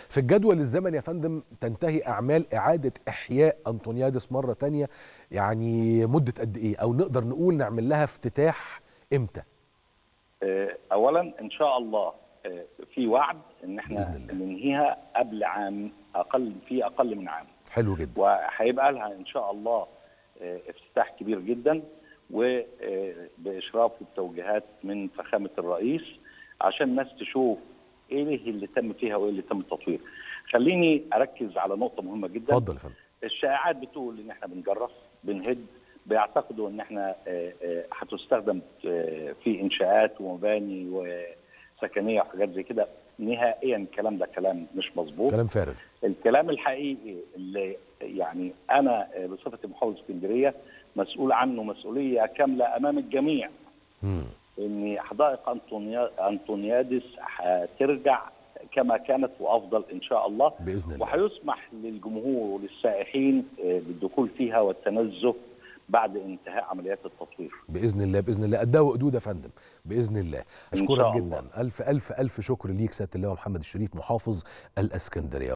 في الجدول الزمني يا فندم تنتهي اعمال اعاده احياء انطونيادس مره تانية يعني مده قد ايه او نقدر نقول نعمل لها افتتاح امتى آه، اولا ان شاء الله آه، في وعد ان احنا بإذن الله. ننهيها قبل عام اقل في اقل من عام حلو جدا وهيبقى لها ان شاء الله آه، افتتاح كبير جدا وباشراف التوجيهات من فخامه الرئيس عشان الناس تشوف ايه اللي تم فيها وايه اللي تم التطوير. خليني اركز على نقطه مهمه جدا اتفضل يا فندم الشائعات بتقول ان احنا بنجرف بنهد بيعتقدوا ان احنا آه، آه، هتستخدم آه، في انشاءات ومباني وسكنيه وحاجات زي كده نهائيا الكلام ده كلام مش مظبوط كلام فارغ الكلام الحقيقي اللي يعني انا بصفتي محافظ اسكندريه مسؤول عنه مسؤوليه كامله امام الجميع مم. ان حدائق أنطونيا- انطونيادس هترجع كما كانت وافضل ان شاء الله باذن الله وهيسمح للجمهور وللسائحين آه، بالدخول فيها والتنزه بعد انتهاء عمليات التطوير باذن الله باذن الله قدها وقدود يا فندم باذن الله اشكرك شاء جدا الف الف الف شكر ليك سياده اللواء محمد الشريف محافظ الاسكندريه